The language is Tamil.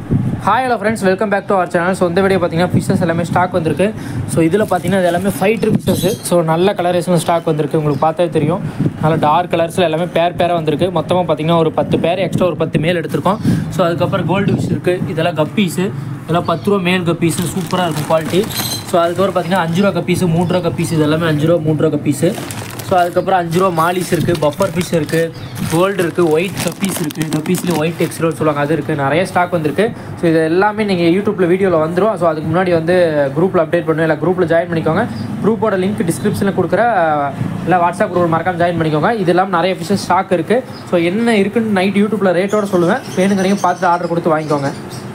hi hello friends welcome back to our channel so இந்த வீடியோ பார்த்தீங்கன்னா ஃபிஷஸ் எல்லாமே ஸ்டாக் வந்திருக்கு ஸோ இதில் பார்த்தீங்கன்னா இது எல்லாமே ஃபைட்ரு ஃபிஷஸ் ஸோ நல்ல கலரேஷன் ஸ்டாக் வந்திருக்கு உங்களுக்கு பார்த்தாலே தெரியும் நல்ல டார்க் கலர்ஸில் எல்லாமே பேர் பேராக வந்திருக்கு மொத்தமாக பார்த்தீங்கன்னா ஒரு பத்து பேர் எக்ஸ்ட்ரா ஒரு பத்து மேல் எடுத்திருக்கோம் ஸோ அதுக்கப்புறம் கோல்டு ஃபிஷ் இருக்குது இதெல்லாம் கப்பீஸு இதெல்லாம் பத்து ரூபா மேல் கப்பீஸு சூப்பராக இருக்கும் குவாலிட்டி ஸோ அதுக்கப்புறம் பார்த்தீங்கன்னா அஞ்சு ரூபா கப்பீஸு மூணு ரூபா கப்பீஸ் இது எல்லாமே அஞ்சு ரூபா மூணு ரூபா கப்பீஸு ஸோ அதுக்கப்புறம் அஞ்சு ரூபா மாலிஸ் இருக்குது பஃபர் ஃபிஷ் இருக்குது கோல்டு இருக்குது ஒயிட் கப்பீஸ் இருக்குது கப்பீஸ்லேயும் ஒயிட் எக்ஸ்ரோல் சொல்லுவாங்க அது இருக்குது நிறைய ஸ்டாக் வந்திருக்கு ஸோ இது எல்லாமே நீங்கள் யூடியூப்பில் வீடியோவில் வந்துடும் ஸோ அதுக்கு முன்னாடி வந்து குரூப்பில் அப்டேட் பண்ணுவோம் இல்லை குரூப்பில் ஜாயின் பண்ணிக்கோங்க குரூப்போட லிங்க் டிஸ்கிரிப்ஷனில் கொடுக்குற இல்லை வாட்ஸ்அப் குரூப் மறக்காம ஜாயின் பண்ணிக்கோங்க இது இல்லாமல் நிறைய ஃபிஷஸ் ஸ்டாக் இருக்குது ஸோ என்ன இருக்குன்னு நைட் யூடியூப்பில் ரேட்டோட சொல்லுவேன் வேணுங்கிறீங்க பார்த்துட்டு ஆர்டர் கொடுத்து வாங்கிக்கோங்க